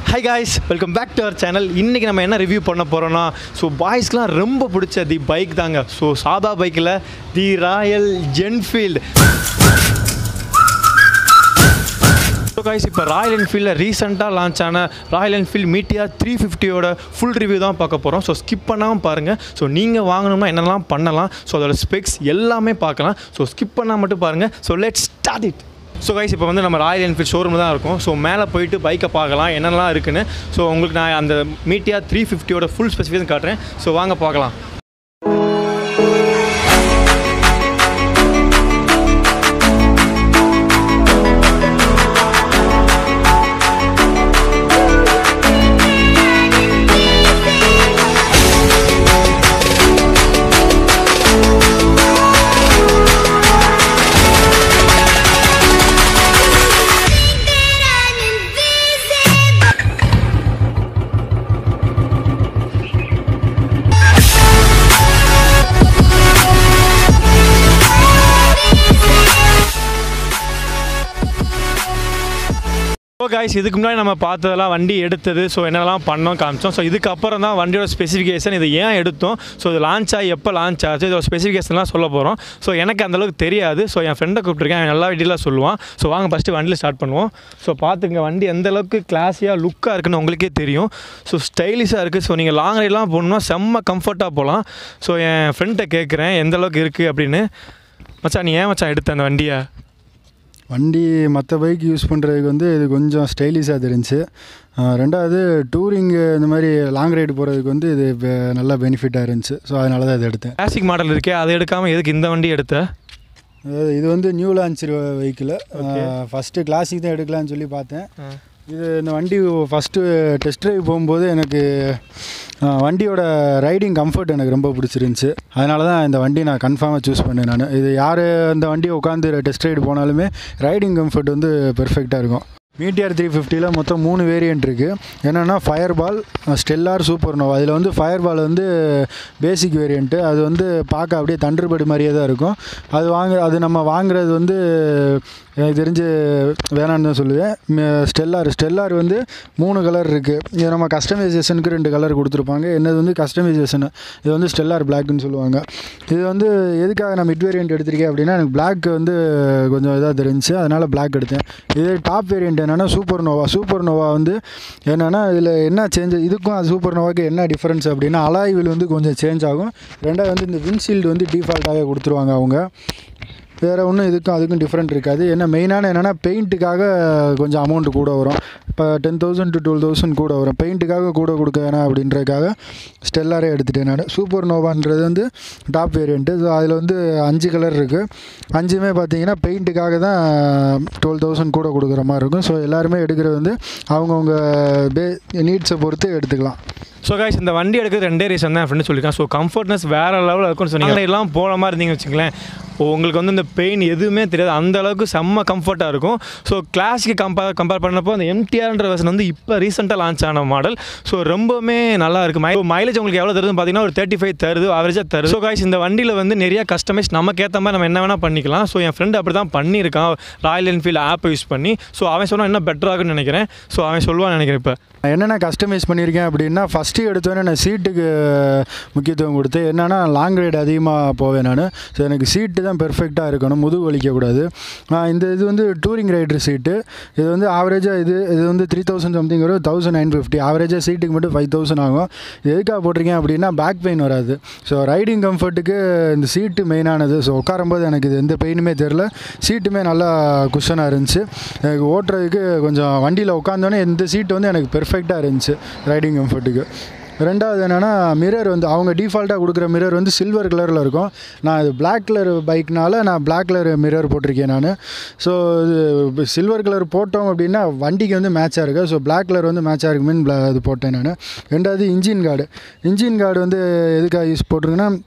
Hi guys welcome back to our channel இன்றைக்கி நம்ம என்ன ரிவ்யூ பண்ண போகிறோன்னா ஸோ பாய்ஸ்க்குலாம் ரொம்ப பிடிச்ச தி பைக் தாங்க ஸோ சாதா பைக்கில் the Royal Enfield so guys இப்போ ராயல் என்ஃபீல்டில் ரீசெண்டாக லான்ச் ஆன ராயல் என்ஃபீல்ட் மீட்டியா த்ரீ ஃபிஃப்டியோட ஃபுல் ரிவ்யூ தான் பார்க்க போகிறோம் ஸோ ஸ்கிப் பண்ணாமல் பாருங்கள் ஸோ நீங்கள் வாங்கணும்னா என்னெல்லாம் பண்ணலாம் ஸோ அதோட ஸ்பெக்ஸ் எல்லாமே பார்க்கலாம் ஸோ ஸ்கிப் பண்ணால் மட்டும் பாருங்கள் so let start it so guys இப்போ வந்து நம்ம ராயல் என்ஃபீல்ட் ஷோரூம் தான் இருக்கும் ஸோ மேலே போயிட்டு பைக்கை பார்க்கலாம் என்னெல்லாம் இருக்குன்னு ஸோ உங்களுக்கு நான் அந்த மீட்டியா த்ரீ ஃபிஃப்டியோட ஃபுல் ஸ்பெசிஃபிகேஷன் காட்டுறேன் ஸோ வாங்க பார்க்கலாம் ஸோ காய்ஸ் இதுக்கு முன்னாடி நம்ம பார்த்ததெல்லாம் வண்டி எடுத்தது ஸோ என்னெல்லாம் பண்ணோம் காமிச்சோம் ஸோ இதுக்கப்புறம் தான் வண்டியோட ஸ்பெசிஃபிகேஷன் இது ஏன் எடுத்தோம் ஸோ இது லான்ச் ஆகி எப்போ லான்ச் ஆச்சு இதோட ஸ்பெசிஃபிகேஷன்லாம் சொல்ல போகிறோம் ஸோ எனக்கு அந்தளவுக்கு தெரியாது ஸோ என் ஃப்ரெண்டை கூப்பிட்டுருக்கேன் அவன் நல்லா டீலாக சொல்லுவான் ஸோ வாங்க ஃபஸ்ட்டு வண்டியில் ஸ்டார்ட் பண்ணுவோம் ஸோ பார்த்துங்க வண்டி எந்த அளவுக்கு கிளாஸியாக லுக்காக இருக்குன்னு உங்களுக்கே தெரியும் ஸோ ஸ்டைலிஷாக இருக்குது ஸோ நீங்கள் லாங் ரைட்லாம் போகணுன்னா செம்ம கம்ஃபர்ட்டாக போகலாம் ஸோ என் ஃப்ரெண்ட்டை கேட்குறேன் எந்த அளவுக்கு இருக்குது அப்படின்னு மச்சான் நீ ஏன் மச்சான் எடுத்த அந்த வண்டியை வண்டி மற்ற பைக் யூஸ் பண்ணுறதுக்கு வந்து இது கொஞ்சம் ஸ்டைலிஷாக தெரிஞ்சு ரெண்டாவது டூரிங்கு இந்த மாதிரி லாங் ரைடு போகிறதுக்கு வந்து இது பெ- நல்ல பெனிஃபிட்டாக இருந்துச்சு ஸோ அதனால தான் இது எடுத்தேன் கிளாசிக் மாடல் இருக்கே அதை எடுக்காமல் எதுக்கு இந்த வண்டி எடுத்த அதாவது இது வந்து new launch vehicle Okay. First classic தான் எடுக்கலாம்னு சொல்லி பார்த்தேன் இது இந்த வண்டி ஃபஸ்ட்டு டெஸ்ட் ட்ரைவ் போகும்போது எனக்கு ஆ, வண்டியோட ரைடிங் கம்ஃபர்ட் எனக்கு ரொம்ப பிடிச்சிருந்துச்சி அதனால தான் இந்த வண்டி நான் கன்ஃபார்மாக சூஸ் பண்ணேன் நான் இது யார் அந்த வண்டியை உட்காந்து டெஸ்ட் ரைடு போனாலுமே ரைடிங் கம்ஃபர்ட் வந்து பெர்ஃபெக்டாக இருக்கும் மீட்டிஆர் த்ரீ ஃபிஃப்டியில் மொத்தம் மூணு வேரியன்ட் இருக்குது என்னென்னா Fireball Stellar Supernova அதில் வந்து ஃபயர் பால் வந்து பேசிக் வேரியண்ட்டு அது வந்து பார்க்க அப்படியே தண்டர்படி மாதிரியே தான் இருக்கும் அது வாங்க அது நம்ம வாங்குறது வந்து எனக்கு தெரிஞ்சு வேணான்னு தான் சொல்லுவேன் ம- ஸ்டெல்லார் ஸ்டெல்லார் வந்து மூணு கலர் இருக்குது இது நம்ம கஸ்டமைசேஷனுக்கு ரெண்டு கலர் கொடுத்துருப்பாங்க என்னது வந்து கஸ்டமைசேஷன் இது வந்து ஸ்டெல்லார் பிளாக்னு சொல்லுவாங்க இது வந்து எதுக்காக நான் மிட் வேரியண்ட் எடுத்திருக்கேன் அப்படின்னா எனக்கு பிளாக் வந்து கொஞ்சம் இதாக தெரிஞ்சுச்சு அதனால் பிளாக் எடுத்தேன் இது டாப் வேரியண்ட் என்னென்னா சூப்பர் நோவா சூப்பர் நோவா வந்து என்னென்னா இதில் என்ன சேஞ்ச் இதுக்கும் அது சூப்பர் நோவாக்கு என்ன டிஃப்ரென்ஸ் அப்படின்னா அலாய் வீல் வந்து கொஞ்சம் சேஞ்ச் ஆகும் ரெண்டாவது வந்து இந்த விண்ட்ஷீல்டு வந்து டிஃபால்ட்டாகவே கொடுத்துருவாங்க அவங்க வேறு ஒன்றும் இதுக்கும் அதுக்கும் டிஃப்ரெண்ட் இருக்காது என்ன மெயினான என்னென்னா பெயிண்ட்டுக்காக கொஞ்சம் அமௌண்ட் கூட வரும் இப்போ ten thousand to twelve thousand கூட வரும் பெயிண்ட்டுக்காக கூட கொடுக்க வேணாம் அப்படின்றதுக்காக ஸ்டெல்லாரே எடுத்துட்டேன் நான் சூப்பர் நோவான்றது வந்து டாப் வேரியண்ட்டு ஸோ அதில் வந்து அஞ்சு கலர் இருக்குது அஞ்சுமே பார்த்தீங்கன்னா பெயிண்ட்டுக்காக தான் டுவெல் தௌசண்ட் கூட கொடுக்குற மாதிரி இருக்கும் ஸோ எல்லாருமே எடுக்கிறது வந்து அவங்கவுங்க பே நீட்ஸை பொறுத்து எடுத்துக்கலாம் ஸோ காய்ஸ் இந்த வண்டி எடுக்கிறது ரெண்டே ரீசன் தான் ஃப்ரெண்டு சொல்லியிருக்கேன் ஸோ கம்ஃபர்ட்னஸ் வேறு லெவலில் இருக்கும்னு சொன்னீங்க எல்லாம் போகிற மாதிரி இருந்தீங்க வச்சுங்களேன் உங்களுக்கு வந்து இந்த பெயின் எதுவுமே தெரியாது அந்த அளவுக்கு செம்ம கம்ஃபர்ட்டாக இருக்கும் ஸோ கிளாஸுக்கு கம்பேர் கம்பேர் பண்ணப்போ அந்த எம்டிஆர்ன்ற வெர்ஷன் வந்து இப்போ ரீசெண்டாக லான்ச் ஆன மாடல் ஸோ ரொம்பவுமே நல்லா இருக்குது மை மைலேஜ் உங்களுக்கு எவ்வளோ தருதுன்னு பார்த்தீங்கன்னா ஒரு தேர்ட்டி ஃபைவ் தருது ஆவரேஜாக தருது ஸோ காய்ஸ் இந்த வண்டியில் வந்து நிறைய கஸ்டமைஸ் நமக்கு ஏற்ற மாதிரி நம்ம என்ன வேணால் பண்ணிக்கலாம் ஸோ என் ஃப்ரெண்டு அப்படி தான் பண்ணியிருக்கான் ராயல் என்ஃபீல்டு ஆப்பை யூஸ் பண்ணி ஸோ அவன் சொன்னால் இன்னும் பெட்டராகுன்னு நினைக்கிறேன் ஸோ அவன் சொல்லுவான்னு நினைக்கிறேன் இப்போ நான் என்னென்ன கஸ்டமைஸ் பண்ணியிருக்கேன் அப்படின்னா ஃபஸ்ட்டு எடுத்தோன்னே நான் சீட்டுக்கு முக்கியத்துவம் கொடுத்து என்னென்னா லாங் ரைடு அதிகமாக போவேன் நான் ஸோ எனக்கு சீட்டு தான் பெர்ஃபெக்டாக இருக்கணும் முதுகு வலிக்கக்கூடாது ஆஹ் இந்த இது வந்து டூரிங் ரைடர் சீட்டு இது வந்து ஆவரேஜாக இது இது வந்து த்ரீ தௌசண்ட் சம்திங் வரும் தௌசண்ட் நைன் ஃபிஃப்டி ஆவரேஜாக சீட்டுக்கு மட்டும் ஃபைவ் தௌசண்ட் ஆகும் இது எதுக்காக போட்டிருக்கேன் அப்படின்னா பேக் பெயின் வராது ஸோ ரைடிங் கம்ஃபர்ட்டுக்கு இந்த சீட்டு மெயினானது ஸோ உட்காரும்போது எனக்கு இது எந்த பெயினுமே தெரில சீட்டுமே நல்லா குஷனாக இருந்துச்சு எனக்கு ஓட்டுறதுக்கு கொஞ்சம் வண்டியில் உட்காந்தோன்னே இந்த சீட்டு வந்து எனக்கு பெர்ஃபெக்டாக இருந்துச்சு ரைடிங் கம்ஃபர்ட்டுக்கு ரெண்டாவது என்னென்னா மிரர் வந்து அவங்க டிஃபால்ட்டாக கொடுக்குற மிரர் வந்து சில்வர் கலரில் இருக்கும் நான் இது Black கலர் பைக்னால நான் Black கலர் மிரர் போட்டிருக்கேன் நான் ஸோ இது சில்வர் கலர் போட்டோம் அப்படின்னா வண்டிக்கு வந்து மேட்சாக இருக்கு ஸோ Black கலர் வந்து மேட்சாக இருக்குமேனு bla- இது போட்டேன் நான் ரெண்டாவது இன்ஜின் கார்டு இன்ஜின் கார்டு வந்து எதுக்காக யூஸ் போட்டிருக்கேன்னா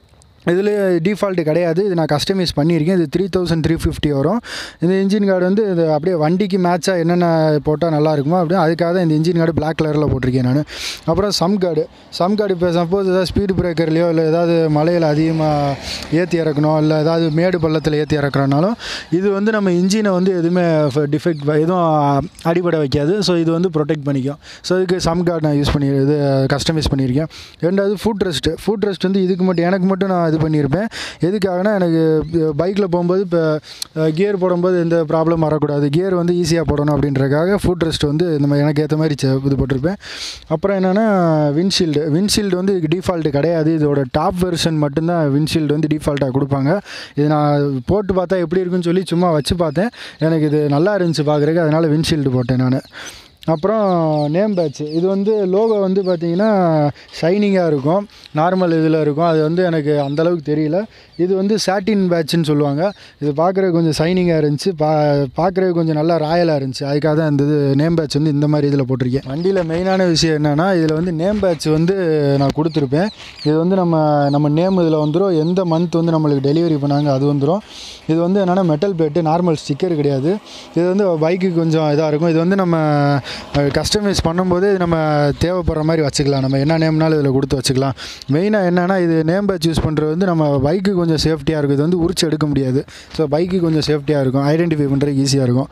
இதில் டிஃபால்ட்டு கிடையாது இது நான் கஸ்டமைஸ் பண்ணியிருக்கேன் இது த்ரீ தௌசண்ட் த்ரீ ஃபிஃப்டி வரும் இந்த இன்ஜின் கார்டு வந்து இது அப்படியே வண்டிக்கு மேட்சாக என்னென்ன போட்டால் நல்லா இருக்குமோ அப்படியே அதுக்காக தான் இந்த இன்ஜின் கார்டு பிளாக் கலரில் போட்டிருக்கேன் நான் அப்புறம் சம் கார்டு சம் கார்டு இப்போ சப்போஸ் ஏதாவது ஸ்பீடு பிரேக்கர்லையோ இல்லை ஏதாவது மலையில் அதிகமாக ஏற்றி இறக்கணும் இல்லை ஏதாவது மேடு பள்ளத்தில் ஏற்றி இறக்குறனாலும் இது வந்து நம்ம இன்ஜினை வந்து எதுவுமே டிஃபெக்ட் எதுவும் அடிபட வைக்காது ஸோ இது வந்து ப்ரொடெக்ட் பண்ணிக்கும் ஸோ இதுக்கு சம் கார்டு நான் யூஸ் பண்ணி இது கஸ்டமைஸ் பண்ணியிருக்கேன் ரெண்டாவது ஃபுட் ரெஸ்ட்டு ஃபுட் ரெஸ்ட் வந்து இதுக்கு மட்டும் எனக்கு மட்டும் நான் இது பண்ணியிருப்பேன் எதுக்காகனா எனக்கு பைக்கில் போகும்போது இப்போ கியர் போடும்போது எந்த ப்ராப்ளம் வரக்கூடாது கியர் வந்து ஈஸியாக போடணும் அப்படின்றக்காக ஃபுட் ரெஸ்ட் வந்து நம்ம எனக்கு ஏற்ற மாதிரி செ- இது போட்டிருப்பேன் அப்புறம் என்னென்னா விண்ட்ஷீல்டு விண்ட்ஷீல்டு வந்து இதுக்கு டிஃபால்ட்டு கிடையாது இதோட டாப் வெர்ஷன் மட்டும்தான் விண்ட்ஷீல்டு வந்து டிஃபால்ட்டாக கொடுப்பாங்க இது நான் போட்டு பார்த்தா எப்படி இருக்குன்னு சொல்லி சும்மா வச்சு பார்த்தேன் எனக்கு இது நல்லா இருந்துச்சு பார்க்குறதுக்கு அதனால் விண்ட்ஷீல்டு போட்டேன் நான் அப்புறம் நேம் பேட்ச் இது வந்து லோகோ வந்து பார்த்தீங்கன்னா ஷைனிங்காக இருக்கும் நார்மல் இதில் இருக்கும் அது வந்து எனக்கு அந்தளவுக்கு தெரியல இது வந்து சாட்டின் பேட்ச்னு சொல்லுவாங்க இது பார்க்குறதுக்கு கொஞ்சம் ஷைனிங்காக இருந்துச்சு பா பார்க்குறதுக்கு கொஞ்சம் நல்லா ராயலாக இருந்துச்சு அதுக்காக தான் இந்த இது நேம் பேட்ச் வந்து இந்த மாதிரி இதில் போட்டிருக்கேன் வண்டியில் மெயினான விஷயம் என்னென்னா இதில் வந்து நேம் பேட்ச் வந்து நான் கொடுத்துருப்பேன் இது வந்து நம்ம நம்ம நேம் இதில் வந்துடும் எந்த மந்த் வந்து நம்மளுக்கு டெலிவரி பண்ணாங்க அது வந்துடும் இது வந்து என்னென்னா மெட்டல் பிளேட்டு நார்மல் ஸ்டிக்கர் கிடையாது இது வந்து பைக்கு கொஞ்சம் இதாக இருக்கும் இது வந்து நம்ம கஸ்டமைஸ் பண்ணும்போது இது நம்ம தேவைப்படுற மாதிரி வச்சுக்கலாம் நம்ம என்ன நேம்னாலும் இதில் கொடுத்து வச்சுக்கலாம் மெயினாக என்னென்னா இது நேம் பேட்ச் யூஸ் பண்ணுறது வந்து நம்ம பைக்கு கொஞ்சம் சேஃப்டியாக இருக்கும் இது வந்து உரிச்சு எடுக்க முடியாது ஸோ பைக்கு கொஞ்சம் சேஃப்டியாக இருக்கும் ஐடென்டிஃபை பண்ணுறதுக்கு ஈஸியாக இருக்கும்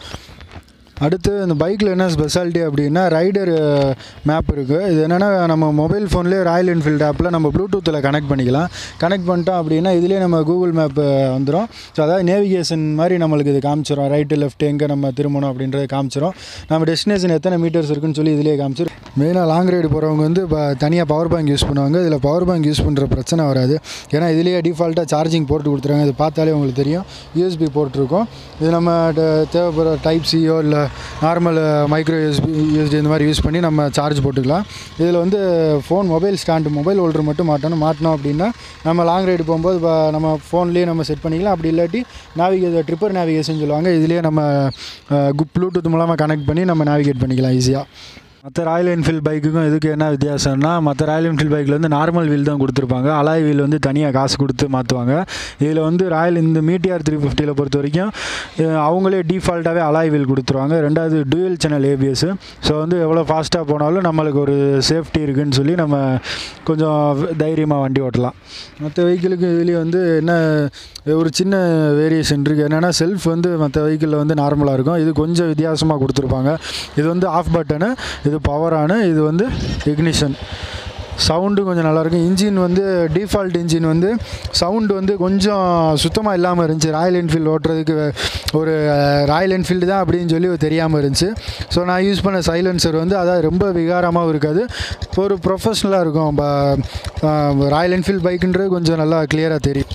அடுத்து இந்த பைக்கில் என்ன ஸ்பெஷாலிட்டி அப்படின்னா ரைடர் மேப் இருக்குது இது என்னென்னா நம்ம மொபைல் ஃபோன்லேயே ராயல் என்ஃபீல்டு ஆப்பில் நம்ம ப்ளூடூத்தில் கனெக்ட் பண்ணிக்கலாம் கனெக்ட் பண்ணிட்டோம் அப்படின்னா இதுலேயே நம்ம கூகுள் மேப் வந்துடும் ஸோ அதாவது நேவிகேஷன் மாதிரி நம்மளுக்கு இது காமிச்சிரும் ரைட்டு லெஃப்ட் எங்கே நம்ம திரும்பணும் அப்படின்றத காமிச்சிரும் நம்ம டெஸ்டினேஷன் எத்தனை மீட்டர்ஸ் இருக்குன்னு சொல்லி இதிலேயே காமிச்சிரும் மெயினாக லாங் ரைடு போகிறவங்க வந்து இப்போ தனியாக பவர் பேங்க் யூஸ் பண்ணுவாங்க இதில் பவர் பேங்க் யூஸ் பண்ணுற பிரச்சனை வராது ஏன்னா இதுலேயே டிஃபால்ட்டாக சார்ஜிங் போட்டு கொடுத்துருவாங்க இது பார்த்தாலே உங்களுக்கு தெரியும் யூஎஸ்பி போர்ட் இருக்கும் இது நம்ம ட- தேவைப்படுற டைப் சியோ இல்லை நார்மல் மைக்ரோ யூஎஸ்பி யூஎஸ்டி இந்த மாதிரி யூஸ் பண்ணி நம்ம சார்ஜ் போட்டுக்கலாம் இதில் வந்து phone mobile stand mobile holder மட்டும் மாட்டணும் மாட்டினோம் அப்படின்னா நம்ம லாங் ரைடு போகும்போது இப்போ நம்ம ஃபோன்லேயே நம்ம செட் பண்ணிக்கலாம் அப்படி இல்லாட்டி நாவிகே ட்ரிப்பர் நேவிகேஷன் சொல்லுவாங்க இதுலேயே நம்ம ப்ளூடூத் மூலமாக கனெக்ட் பண்ணி நம்ம நேவிகேட் பண்ணிக்கலாம் ஈஸியாக மற்ற ராயல் என்ஃபீல்டு பைக்குக்கும் இதுக்கு என்ன வித்தியாசம்னா மற்ற ராயல் என்ஃபீல்டு பைக்கில் வந்து நார்மல் வீல் தான் கொடுத்துருப்பாங்க அலாய் வீல் வந்து தனியாக காசு கொடுத்து மாற்றுவாங்க இதில் வந்து ராயல் இந்த மீட்டிஆர் த்ரீ ஃபிஃப்டியில் பொறுத்த வரைக்கும் அஹ், அவங்களே டிஃபால்ட்டாகவே அலாய் வீல் கொடுத்துருவாங்க ரெண்டாவது டூயல் சேனல் ஏபிஎஸ் ஸோ வந்து எவ்வளோ ஃபாஸ்ட்டாக போனாலும் நம்மளுக்கு ஒரு சேஃப்டி இருக்குன்னு சொல்லி நம்ம கொஞ்சம் தைரியமாக வண்டி ஓட்டலாம் மற்ற வெஹிக்கிளுக்கு இதுலேயே வந்து என்ன ஒரு சின்ன வேரியேஷன் இருக்குது என்னென்னா செல்ஃப் வந்து மற்ற வெஹிக்கிளில் வந்து நார்மலாக இருக்கும் இது கொஞ்சம் வித்தியாசமாக கொடுத்துருப்பாங்க இது வந்து ஆஃப் பட்டனு இது பவரானு இது வந்து இக்னிஷன் சவுண்டு கொஞ்சம் நல்லாயிருக்கும் இன்ஜின் வந்து டிஃபால்ட் இன்ஜின் வந்து சவுண்டு வந்து கொஞ்சம் சுத்தமாக இல்லாமல் இருந்துச்சு ராயல் என்ஃபீல்டு ஓட்டுறதுக்கு ஒரு ராயல் என்ஃபீல்டு தான் அப்படின்னு சொல்லி தெரியாமல் இருந்துச்சு ஸோ நான் யூஸ் பண்ண சைலன்சர் வந்து அதாவது ரொம்ப விகாரமாகவும் இருக்காது ஒரு ப்ரொஃபஷ்னலாக இருக்கும் ராயல் என்ஃபீல்டு பைக்குன்றது கொஞ்சம் நல்லா கிளியராக தெரியும்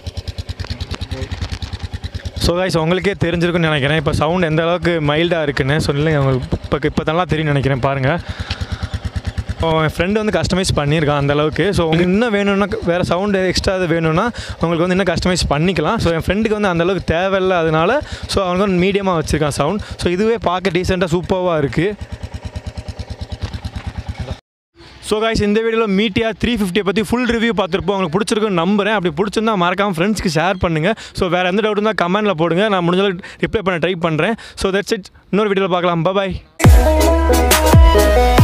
ஸோ கைஸ் உங்களுக்கே தெரிஞ்சிருக்குன்னு நினைக்கிறேன் இப்போ சவுண்ட் எந்த அளவுக்கு மைல்டாக இருக்குன்னு சொல்லி உங்களுக்கு இப்போ இப்போ நல்லா தெரியும் நினைக்கிறேன் பாருங்கள் இப்போ என் ஃப்ரெண்டு வந்து கஸ்டமைஸ் பண்ணியிருக்கான் அந்த அளவுக்கு ஸோ உங்களுக்கு இன்னும் வேணும்னா வேறு சவுண்டு எக்ஸ்ட்ரா இது வேணும்னா உங்களுக்கு வந்து இன்னும் கஸ்டமைஸ் பண்ணிக்கலாம் ஸோ என் ஃப்ரெண்டுக்கு வந்து அந்த அளவுக்கு தேவையில்ல அதனால ஸோ அவனுக்கு வந்து மீடியமாக வச்சுருக்கான் சவுண்ட் ஸோ இதுவே பார்க்க டீசெண்டாக சூப்பராக இருக்குது ஸோ காய்ஸ் இந்த வீடியோவில் மீட்டியா த்ரீ ஃபிஃப்டியை பற்றி ஃபுல் ரிவ்யூ பார்த்துருப்போம் உங்களுக்கு பிடிச்சிருக்குன்னு நம்புறேன் அப்படி பிடிச்சிருந்தா மறக்காம ஃப்ரெண்ட்ஸ்க்கு ஷேர் பண்ணுங்கள் ஸோ வேறு எந்த டவுட் இருந்தால் கமெண்ட்டில் போடுங்க நான் முடிஞ்ச அளவுக்கு ரிப்ளை பண்ண ட்ரை பண்ணுறேன் ஸோ தட்ஸ் இட் இன்னொரு வீடியோவில் பார்க்கலாம் பாய்